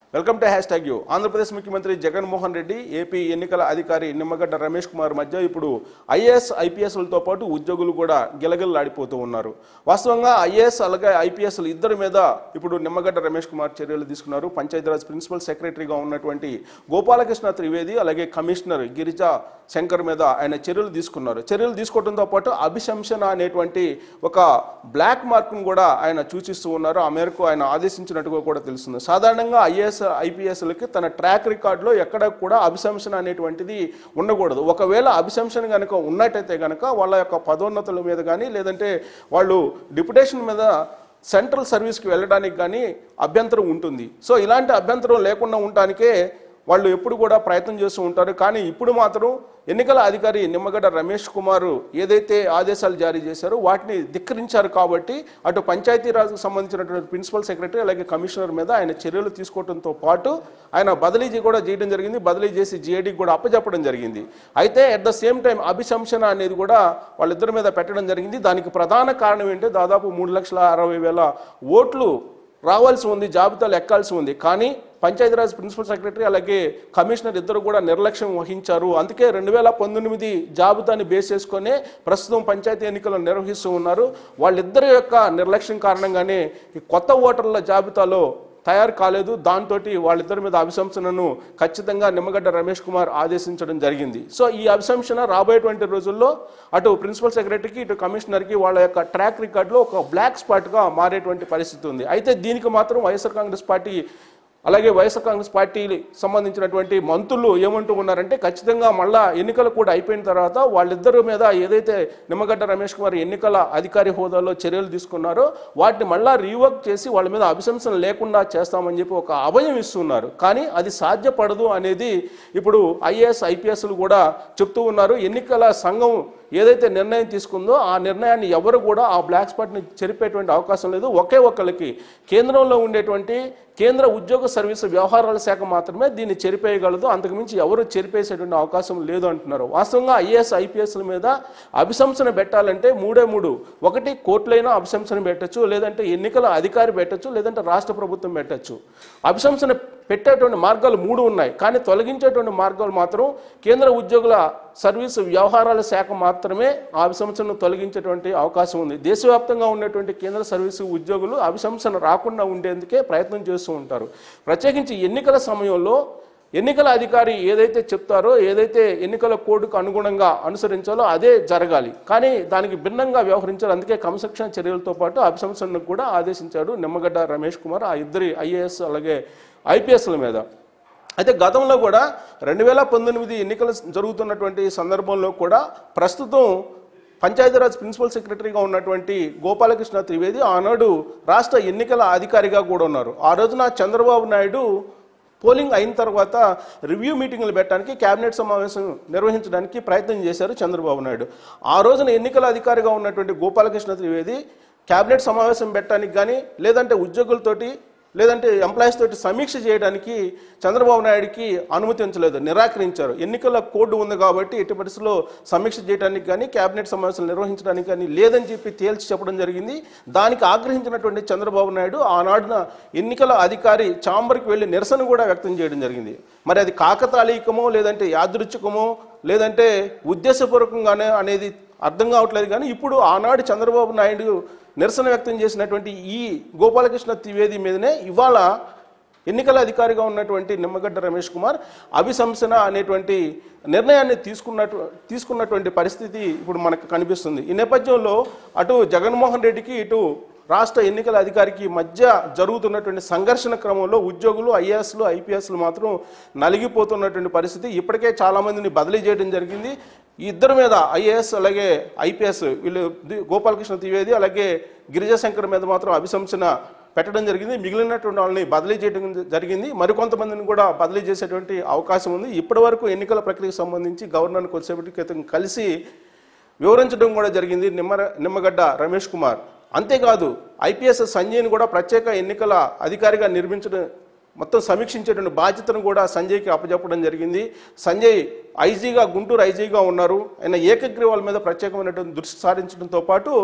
welcome to hash tag you Andhra Pradesh ముఖ్యమంత్రి Jaganmohan Reddy AP ఎన్నికల అధికారి నిమ్మగడ్డ రమేష్ కుమార్ మధ్య ఇప్పుడు ఐఏఎస్ ఐపీఎస్లతో పాటు ఉద్యోగులు కూడా గిలగిల్లాడిపోతూ ఉన్నారు వాస్తవంగా ఐఏఎస్ అలాగే ఐపీఎస్లు ఇద్దరి మీద ఇప్పుడు నిమ్మగడ్డ రమేష్ కుమార్ చర్యలు తీసుకున్నారు పంచాయతీరాజ్ ప్రిన్సిపల్ సెక్రటరీగా ఉన్నటువంటి గోపాలకృష్ణ త్రివేది అలాగే కమిషనర్ గిరిజా శంకర్ మీద ఆయన చర్యలు తీసుకున్నారు చర్యలు తీసుకోవడంతో పాటు అభిశంసన అనేటువంటి ఒక బ్లాక్ మార్క్ను కూడా ఆయన సూచిస్తూ ఉన్నారు ఆ మేరకు ఆయన ఆదేశించినట్టుగా కూడా తెలుస్తుంది సాధారణంగా ఐఏఎస్ ఐపీఎస్లకి తన ట్రాక్ రికార్డులో ఎక్కడ కూడా అభిశంసన అనేటువంటిది ఉండకూడదు ఒకవేళ అభిశంసన కనుక ఉన్నట్టయితే కనుక వాళ్ళ యొక్క పదోన్నతుల మీద కానీ లేదంటే వాళ్ళు డిప్యుటేషన్ మీద సెంట్రల్ సర్వీస్కి వెళ్ళడానికి కానీ అభ్యంతరం ఉంటుంది సో ఇలాంటి అభ్యంతరం లేకుండా ఉండటానికే వాళ్ళు ఎప్పుడు కూడా ప్రయత్నం చేస్తూ ఉంటారు కానీ ఇప్పుడు మాత్రం ఎన్నికల అధికారి నిమ్మగడ్డ రమేష్ కుమార్ ఏదైతే ఆదేశాలు జారీ చేశారో వాటిని ధిక్కరించారు కాబట్టి అటు పంచాయతీరాజ్కు సంబంధించినటువంటి ప్రిన్సిపల్ సెక్రటరీ అలాగే కమిషనర్ మీద ఆయన చర్యలు తీసుకోవడంతో పాటు ఆయన బదిలీ కూడా చేయడం జరిగింది బదిలీ చేసి జీఏడీకి కూడా అప్పచెప్పడం జరిగింది అయితే అట్ ద సేమ్ టైం అభిశంసన అనేది కూడా వాళ్ళిద్దరి మీద పెట్టడం జరిగింది దానికి ప్రధాన కారణం ఏంటంటే దాదాపు మూడు లక్షల అరవై వేల ఓట్లు రావాల్సి ఉంది జాబితాలు ఎక్కాల్సి ఉంది కానీ పంచాయతీరాజ్ ప్రిన్సిపల్ సెక్రటరీ అలాగే కమిషనర్ ఇద్దరు కూడా నిర్లక్ష్యం వహించారు అందుకే రెండు వేల పంతొమ్మిది జాబితాని బేస్ చేసుకొని ప్రస్తుతం పంచాయతీ ఎన్నికలు నిర్వహిస్తూ ఉన్నారు వాళ్ళిద్దరి యొక్క నిర్లక్ష్యం కారణంగానే ఈ కొత్త ఓటర్ల జాబితాలో తయారు కాలేదు దాంతో వాళ్ళిద్దరి మీద అభిశంసనను ఖచ్చితంగా నిమ్మగడ్డ రమేష్ కుమార్ ఆదేశించడం జరిగింది సో ఈ అభిశంసన రాబోయేటువంటి రోజుల్లో అటు ప్రిన్సిపల్ సెక్రటరీకి ఇటు కమిషనర్కి వాళ్ళ యొక్క ట్రాక్ రికార్డులో ఒక బ్లాక్ స్పాట్గా మారేటువంటి పరిస్థితి ఉంది అయితే దీనికి మాత్రం వైఎస్ఆర్ కాంగ్రెస్ పార్టీ అలాగే వైఎస్ఆర్ కాంగ్రెస్ పార్టీ సంబంధించినటువంటి మంత్రులు ఏమంటూ ఉన్నారంటే ఖచ్చితంగా మళ్ళా ఎన్నికలు కూడా అయిపోయిన తర్వాత వాళ్ళిద్దరి మీద ఏదైతే నిమ్మగడ్డ రమేష్ కుమార్ ఎన్నికల అధికారి హోదాలో చర్యలు తీసుకున్నారో వాటిని మళ్ళా రీవర్క్ చేసి వాళ్ళ మీద అభిశంసన లేకుండా చేస్తామని చెప్పి ఒక అభయం ఇస్తున్నారు కానీ అది సాధ్యపడదు అనేది ఇప్పుడు ఐఏఎస్ ఐపీఎస్లు కూడా చెప్తూ ఉన్నారు ఎన్నికల సంఘం ఏదైతే నిర్ణయం తీసుకుందో ఆ నిర్ణయాన్ని ఎవరు కూడా ఆ బ్లాక్ స్పాట్ని చెరిపేటువంటి అవకాశం లేదు ఒకే ఒక్కరికి కేంద్రంలో ఉండేటువంటి కేంద్ర ఉద్యోగ సర్వీసు వ్యవహారాల శాఖ మాత్రమే దీన్ని చెరిపేయగలదు అంతకుమించి ఎవరు చెరిపేసేటువంటి అవకాశం లేదు అంటున్నారు వాస్తవంగా ఐఏఎస్ ఐపీఎస్ల మీద అభిశంసన పెట్టాలంటే మూడే మూడు ఒకటి కోర్టులైనా అభిశంసన పెట్టచ్చు లేదంటే ఎన్నికల అధికారి పెట్టచ్చు లేదంటే రాష్ట్ర ప్రభుత్వం పెట్టచ్చు అభిశంసన పెట్టేటువంటి మార్గాలు మూడు ఉన్నాయి కానీ తొలగించేటువంటి మార్గాలు మాత్రం కేంద్ర ఉద్యోగుల సర్వీసు వ్యవహారాల శాఖ మాత్రమే ఆ అభిశంసనను తొలగించేటువంటి అవకాశం ఉంది దేశవ్యాప్తంగా ఉన్నటువంటి కేంద్ర సర్వీసు ఉద్యోగులు అభిశంసన రాకుండా ఉండేందుకే ప్రయత్నం చేస్తూ ఉంటారు ప్రత్యేకించి ఎన్నికల సమయంలో ఎన్నికల అధికారి ఏదైతే చెప్తారో ఏదైతే ఎన్నికల కోడ్కు అనుగుణంగా అనుసరించాలో అదే జరగాలి కానీ దానికి భిన్నంగా వ్యవహరించారు అందుకే క్రమశిక్షణ చర్యలతో పాటు అభిశంసనకు కూడా ఆదేశించాడు నిమ్మగడ్డ రమేష్ కుమార్ ఆ ఇద్దరి ఐఏఎస్ అలాగే ఐపీఎస్ల మీద అయితే గతంలో కూడా రెండు వేల పంతొమ్మిది ఎన్నికలు జరుగుతున్నటువంటి సందర్భంలో కూడా ప్రస్తుతం పంచాయతీరాజ్ ప్రిన్సిపల్ సెక్రటరీగా ఉన్నటువంటి గోపాలకృష్ణ త్రివేది ఆనాడు రాష్ట్ర ఎన్నికల అధికారిగా కూడా ఉన్నారు ఆ రోజున చంద్రబాబు నాయుడు పోలింగ్ అయిన తర్వాత రివ్యూ మీటింగ్లు పెట్టడానికి కేబినెట్ సమావేశం నిర్వహించడానికి ప్రయత్నం చేశారు చంద్రబాబు నాయుడు ఆ రోజున ఎన్నికల అధికారిగా ఉన్నటువంటి గోపాలకృష్ణ త్రివేది కేబినెట్ సమావేశం పెట్టడానికి కానీ లేదంటే ఉద్యోగులతోటి లేదంటే ఎంప్లాయీస్ తోటి సమీక్ష చేయడానికి చంద్రబాబు నాయుడికి అనుమతించలేదు నిరాకరించారు ఎన్నికల కోడ్ ఉంది కాబట్టి ఎట్టి పరిస్థితుల్లో సమీక్ష చేయడానికి కానీ కేబినెట్ సమావేశాలు నిర్వహించడానికి కానీ లేదని చెప్పి తేల్చి చెప్పడం జరిగింది దానికి ఆగ్రహించినటువంటి చంద్రబాబు నాయుడు ఆనాడున ఎన్నికల అధికారి చాంబర్కి వెళ్ళి నిరసన కూడా వ్యక్తం చేయడం జరిగింది మరి అది కాకతాళీకమో లేదంటే యాదృచ్ఛికమో లేదంటే ఉద్దేశపూర్వకంగానే అనేది అర్థం కావట్లేదు కానీ ఇప్పుడు ఆనాడు చంద్రబాబు నాయుడు నిరసన వ్యక్తం చేసినటువంటి ఈ గోపాలకృష్ణ ద్వివేది మీదనే ఇవాళ ఎన్నికల అధికారిగా ఉన్నటువంటి నిమ్మగడ్డ రమేష్ కుమార్ అభిశంసన అనేటువంటి నిర్ణయాన్ని తీసుకున్నట్టు తీసుకున్నటువంటి పరిస్థితి ఇప్పుడు మనకు కనిపిస్తుంది ఈ నేపథ్యంలో అటు జగన్మోహన్ రెడ్డికి ఇటు రాష్ట్ర ఎన్నికల అధికారికి మధ్య జరుగుతున్నటువంటి సంఘర్షణ క్రమంలో ఉద్యోగులు ఐఏఎస్లు ఐపీఎస్లు మాత్రం నలిగిపోతున్నటువంటి పరిస్థితి ఇప్పటికే చాలామందిని బదిలీ చేయడం జరిగింది ఈ ఇద్దరి మీద ఐఏఎస్ అలాగే ఐపీఎస్ వీళ్ళు ది- గోపాలకృష్ణ ద్వివేది అలాగే గిరిజాశంకర్ మీద మాత్రం అభిశంసన పెట్టడం జరిగింది మిగిలినటువంటి వాళ్ళని బదిలీ చేయడం జరిగింది మరికొంతమందిని కూడా బదిలీ చేసేటువంటి అవకాశం ఉంది ఇప్పటి వరకు ఎన్నికల ప్రక్రియకు సంబంధించి గవర్నర్ని కొద్దిసేపటి క్రితం కలిసి వివరించడం కూడా జరిగింది నిమ్మ నిమ్మగడ్డ రమేష్ కుమార్ అంతేకాదు ఐపీఎస్ సంజయ్ని కూడా ప్రత్యేక ఎన్నికల అధికారిగా నిర్మించడం మొత్తం సమీక్షించేటువంటి బాధ్యతను కూడా సంజయ్కి అప్పచెప్పడం జరిగింది సంజయ్ ఐజీగా గుంటూరు ఐజీగా ఉన్నారు ఆయన ఏకగ్రీవాల మీద ప్రత్యేకమైనటువంటి దృష్టి సారించడంతో పాటు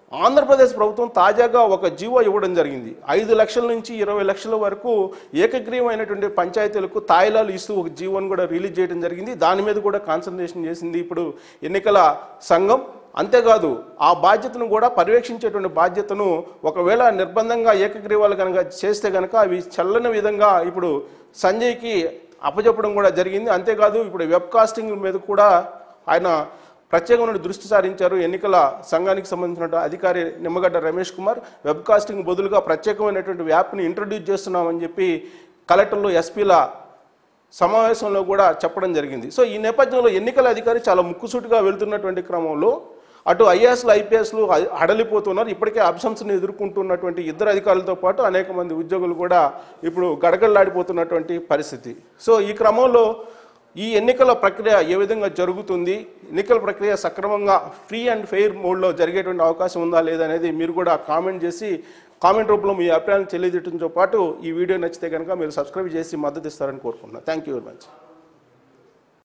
ఆంధ్రప్రదేశ్ ప్రభుత్వం తాజాగా ఒక జీవో ఇవ్వడం జరిగింది ఐదు లక్షల నుంచి ఇరవై లక్షల వరకు ఏకగ్రీవమైనటువంటి పంచాయతీలకు తాయిలాలు ఇస్తూ ఒక జీవోను కూడా రిలీజ్ చేయడం జరిగింది దాని మీద కూడా కాన్సన్ట్రేషన్ చేసింది ఇప్పుడు ఎన్నికల సంఘం అంతేకాదు ఆ బాధ్యతను కూడా పర్యవేక్షించేటువంటి బాధ్యతను ఒకవేళ నిర్బంధంగా ఏకగ్రీవాలు కనుక చేస్తే కనుక అవి చల్లని విధంగా ఇప్పుడు సంజయ్కి అప్పచెప్పడం కూడా జరిగింది అంతేకాదు ఇప్పుడు వెబ్ కాస్టింగ్ మీద కూడా ఆయన ప్రత్యేకమైన దృష్టి సారించారు ఎన్నికల సంఘానికి సంబంధించిన అధికారి నిమ్మగడ్డ రమేష్ కుమార్ వెబ్ కాస్టింగ్ బదులుగా ప్రత్యేకమైనటువంటి యాప్ని ఇంట్రడ్యూస్ చేస్తున్నామని చెప్పి కలెక్టర్లు ఎస్పీల సమావేశంలో కూడా చెప్పడం జరిగింది సో ఈ నేపథ్యంలో ఎన్నికల అధికారి చాలా ముక్కుసూటిగా వెళ్తున్నటువంటి క్రమంలో అటు ఐఏఎస్లు ఐపీఎస్లు హడలిపోతున్నారు ఇప్పటికే అబ్సంస్ని ఎదుర్కొంటున్నటువంటి ఇద్దరు అధికారులతో పాటు అనేక మంది ఉద్యోగులు కూడా ఇప్పుడు గడగడలాడిపోతున్నటువంటి పరిస్థితి సో ఈ క్రమంలో ఈ ఎన్నికల ప్రక్రియ ఏ విధంగా జరుగుతుంది ఎన్నికల ప్రక్రియ సక్రమంగా ఫ్రీ అండ్ ఫెయిర్ మోడ్లో జరిగేటువంటి అవకాశం ఉందా లేదా అనేది మీరు కూడా కామెంట్ చేసి కామెంట్ రూపంలో మీ అభిప్రాయాలను తెలియజేయడంతో పాటు ఈ వీడియో నచ్చితే కనుక మీరు సబ్స్క్రైబ్ చేసి మద్దతు ఇస్తారని కోరుకుంటున్నాను థ్యాంక్ యూ వెరీ మచ్